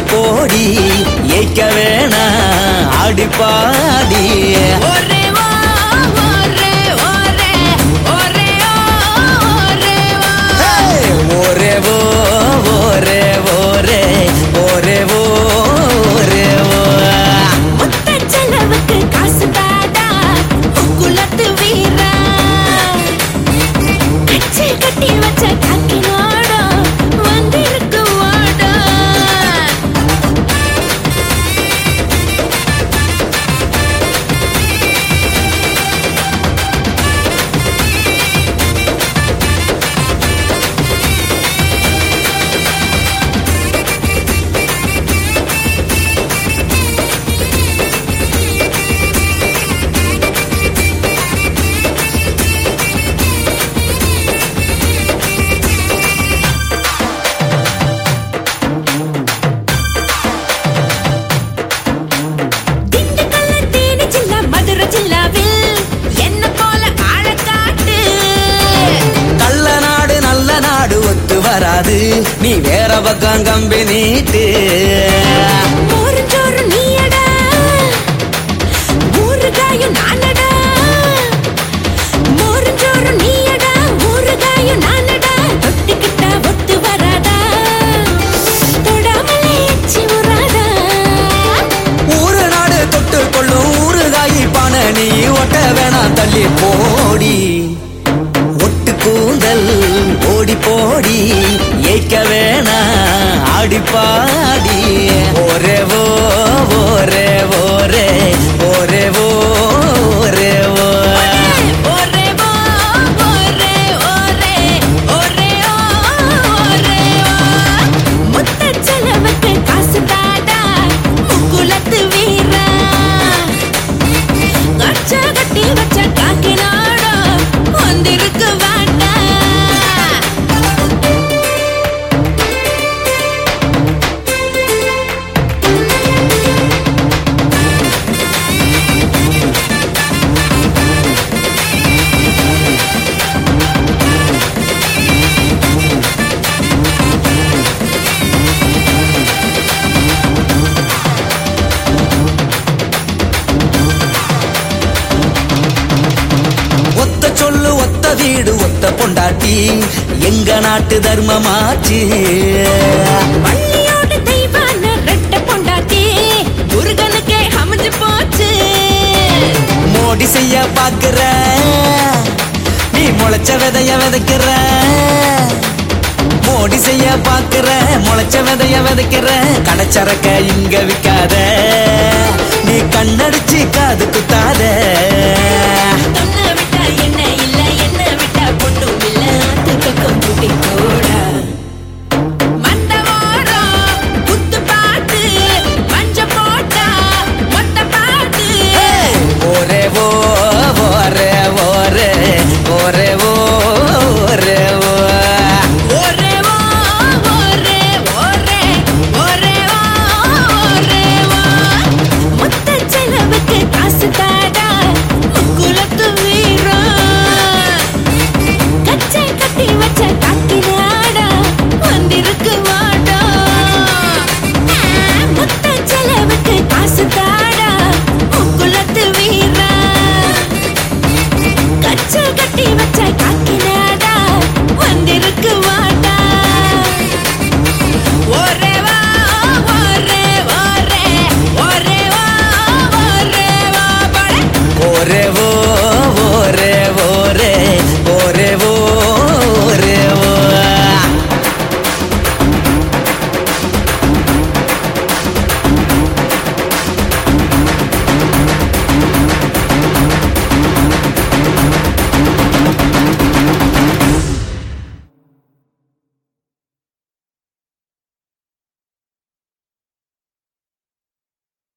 போடி ஏய்க்க வேணா ஆடி பாடி ஒரே வா ஒரே ஒரே ஒரே ஒரே வா Hey! ஒரே ஓ ஒரே ஒரே ஒரே ஓ ஒரே ஓ மொத்த செலவுக்கு காசு தாடா குலத்து வீரா கச்சி கட்டி வச்ச காக்கினோட வந்திருக்கு வாடா திண்டுக்கல்ல தேனி ஜில்லா மதுரை ஜில்லாவில் என்ன போல ஆழ காட்டு கள்ள நாடு நல்ல நாடு ஒத்து வராது நீ வேற பக்கம் கம்பி நீட்டு மோருஞ்சோறு நீயடா ஊறுகாயும் நானடா மோருஞ்சோறு நீயடா ஊறுகாயும் நானடா தொட்டுக்கிட்டா ஒத்து வராதா தொடாமலே எச்சி உறாதா ஊரு நாடு தொட்டு கொள்ளும் ஊறுகாயி பான நீ ஒட்ட வேணாம் தள்ளி போடி ஒட்டு கூந்தல் ஓடி போடி ஏய்க்க வேணா ஆடி பாடி ஒரே ஓ ஒரே ஒரே ஒரே ஓ ஒரே ஓ ஒரே வா ஒரே ஒரே ஒரே ஒரே வா மொத்த செலவுக்கு காசு தாடா முக்குலத்து வீரா கச்ச கட்டி வச்ச காக்கினாட வந்திருக்கு வாடா ஒத்த சொல்லு ஒத்த வீடு ஒத்த பொண்டாட்டி எங்க நாட்டு தர்மமாச்சு பள்ளியோட தெய்வான ரெட்ட பொண்டாட்டி முருகனுக்கே அமைஞ்சு போச்சு மோடி செய்ய பாக்குற நீ முளைச்ச விதைய விதைக்கிற மோடி செய்ய பாக்குற முளைச்ச விதைய விதைக்கிற கடைச்சரக்க இங்க விக்காத நீ கண்ணடிச்சு காது குத்தாத தொன்ன விட்டா என்ன இல்ல என்ன விட்டா பொண்ணும் இல்ல ஆத்து பக்கம் கூட்டிக்கோ